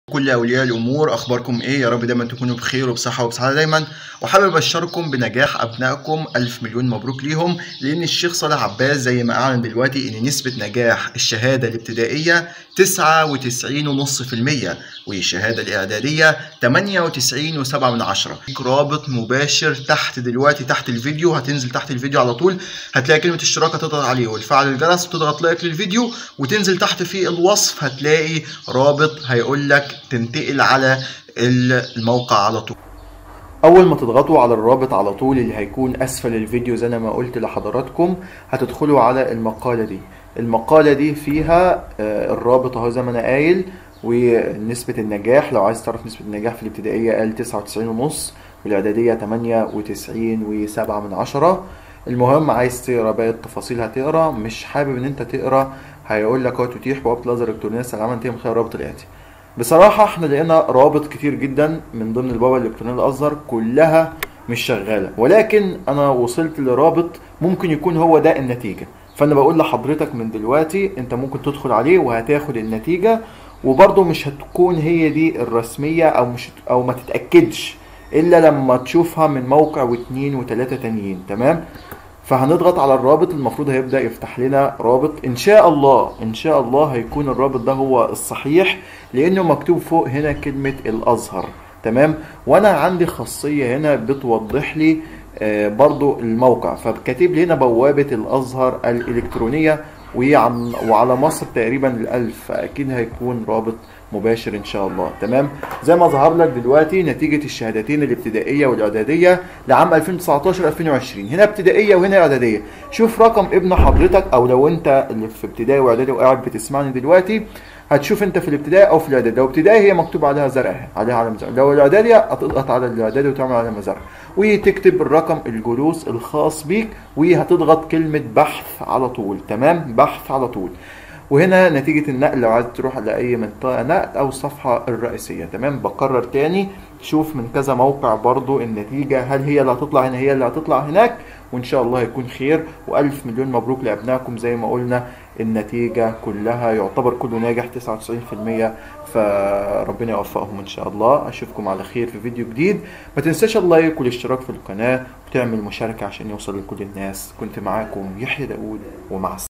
كل اولياء الامور اخباركم ايه يا رب دايما تكونوا بخير وبصحه وبسعاده دايما وحابب ابشركم بنجاح ابنائكم الف مليون مبروك ليهم لان الشيخ صالح عباس زي ما اعلن دلوقتي ان نسبه نجاح الشهاده الابتدائيه 99.5% والشهاده الاعداديه 98.7 من عشرة رابط مباشر تحت دلوقتي تحت الفيديو هتنزل تحت الفيديو على طول هتلاقي كلمه اشتراك هتضغط عليه وتفعل الجرس وتضغط لايك للفيديو وتنزل تحت في الوصف هتلاقي رابط هيقول لك تنتقل على الموقع على طول اول ما تضغطوا على الرابط على طول اللي هيكون اسفل الفيديو زي ما قلت لحضراتكم هتدخلوا على المقالة دي المقالة دي فيها الرابط اهو زي ما انا قايل ونسبة النجاح لو عايز تعرف نسبة النجاح في الابتدائية قال تسعة وتسعين ونص والإعدادية تمانية وتسعين وسبعة من عشرة المهم عايز تقرا باقي التفاصيل هتقرا مش حابب ان انت تقرا هيقول لك اهو تتيح بوابة لازر الكترونية السلامة انتهي من خلال الرابط الآتي بصراحة احنا لقينا روابط كتير جدا من ضمن البوابة الإلكترونية الأزهر كلها مش شغالة ولكن أنا وصلت لرابط ممكن يكون هو ده النتيجة فأنا بقول لحضرتك من دلوقتي أنت ممكن تدخل عليه وهتاخد النتيجة وبرضه مش هتكون هي دي الرسمية أو مش أو ما تتأكدش إلا لما تشوفها من موقع واتنين وتلاتة تانيين تمام فهنضغط على الرابط المفروض هيبدأ يفتح لنا رابط ان شاء الله ان شاء الله هيكون الرابط ده هو الصحيح لانه مكتوب فوق هنا كلمة الازهر تمام وانا عندي خاصية هنا بتوضح لي آه برضو الموقع فكاتب لي هنا بوابة الازهر الالكترونية وعلى مصر تقريبا الالف فاكيد هيكون رابط مباشر ان شاء الله تمام زي ما ظهر لك دلوقتي نتيجه الشهادتين الابتدائيه والاعداديه لعام 2019 2020 هنا ابتدائيه وهنا اعداديه شوف رقم ابن حضرتك او لو انت اللي في ابتدائي واعدادي وقاعد بتسمعني دلوقتي هتشوف انت في الابتدائي او في الاعدادي لو ابتدائي هي مكتوب عليها زرع عليها علامه زرع لو الاعدادي هتضغط على الاعدادي وتعمل علامه زرع وتكتب الرقم الجلوس الخاص بيك وهتضغط كلمه بحث على طول تمام بحث على طول وهنا نتيجة النقل لو عايز تروح لأي منطقة نقل أو الصفحة الرئيسية تمام بكرر تاني شوف من كذا موقع برضو النتيجة هل هي اللي هتطلع هنا هي اللي هتطلع هناك وإن شاء الله هيكون خير وألف مليون مبروك لأبنائكم زي ما قلنا النتيجة كلها يعتبر كله ناجح 99% فربنا يوفقهم إن شاء الله أشوفكم على خير في فيديو جديد ما تنساش اللايك والاشتراك في القناة وتعمل مشاركة عشان يوصل لكل الناس كنت معاكم يحيى داود ومع السلامة